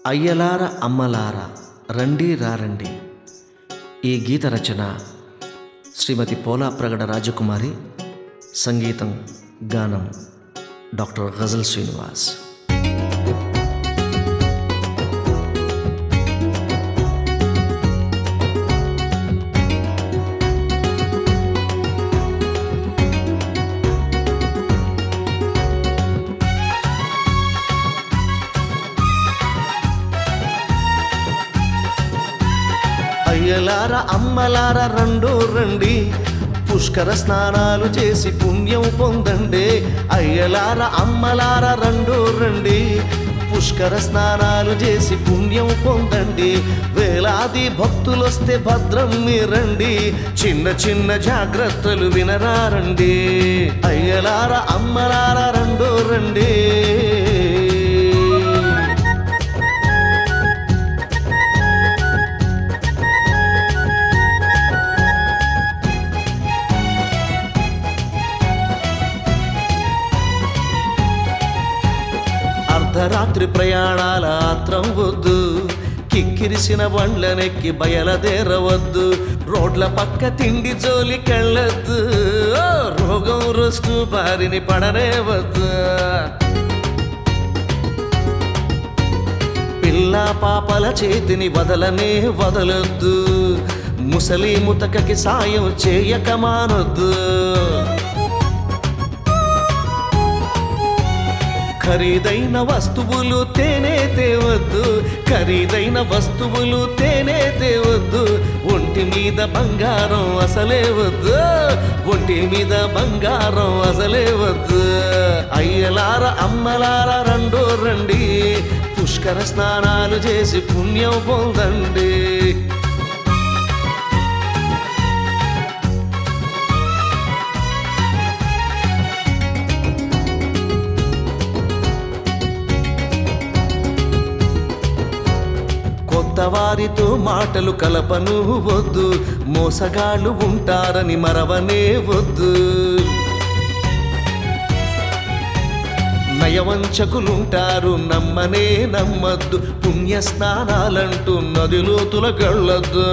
అయ్యలార అమ్మలార రండి రారండి ఈ గీత రచన శ్రీమతి పోలా ప్రగడ రాజకుమారి సంగీతం గానం డాక్టర్ గజల్ శ్రీనివాస్ అయ్యలార అమ్మలార రెండు రండి పుష్కర స్నానాలు చేసి పుణ్యం పొందండి అయ్యలార అమ్మలార రెండు రండి పుష్కర స్నానాలు చేసి పుణ్యం పొందండి వేలాది భక్తులొస్తే భద్రం మీరండి చిన్న చిన్న జాగ్రత్తలు వినరారండి అయ్యలార అమ్మలార రెండు రండి అర్ధరాత్రి ప్రయాణాల ఆత్రం వద్దు కిక్కిరిసిన బండ్లనెక్కి బయలుదేరవద్దు రోడ్ల పక్క తిండి జోలికెళ్ళొద్దు ఓ, రోగం రుస్తు బారిని పడనేవద్దు పిల్ల పాపల చేతిని వదలనే వదలొద్దు ముసలి ముతకకి సాయం చేయక మానొద్దు ఖరీదైన వస్తువులు తేనే తేవద్దు ఖరీదైన వస్తువులు తేనే తేవద్దు ఒంటి మీద బంగారం అసలే వద్దు ఒంటి మీద బంగారం అసలే వద్దు అయ్యలార అమ్మలార రెండో రండి పుష్కర స్నానాలు చేసి పుణ్యం పొందండి కొత్త వారితో మాటలు కలపను వద్దు మోసగాళ్ళు ఉంటారని మరవనే వద్దు నయవంచకులుంటారు నమ్మనే నమ్మద్దు పుణ్య స్నానాలంటూ నదిలోతుల గళ్ళొద్దు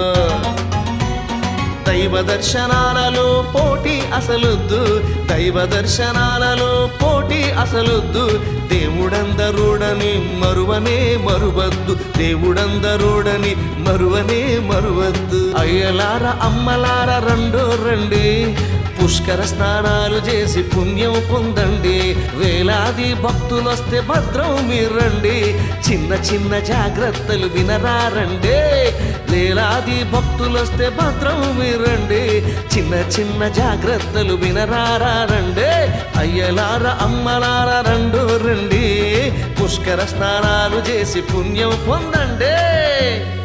దైవ దర్శనాలలో పోటీ అసలొద్దు దైవ దర్శనాలలో పోటీ అసలొద్దు దేవుడందరుడని మరువనే మరువద్దు దేవుడందరుడని మరువనే మరువద్దు అయ్యలార అమ్మలార రెండో రండి పుష్కర స్నానాలు చేసి పుణ్యం పొందండి వేలాది భక్తులొస్తే భద్రం మీరండి చిన్న చిన్న జాగ్రత్తలు వినరారండి వేలాది భక్తులొస్తే భద్రం మీరండి చిన్న చిన్న జాగ్రత్తలు వినరారండి అయ్యలార అమ్మలార రెండు రండి పుష్కర స్నానాలు చేసి పుణ్యం పొందండి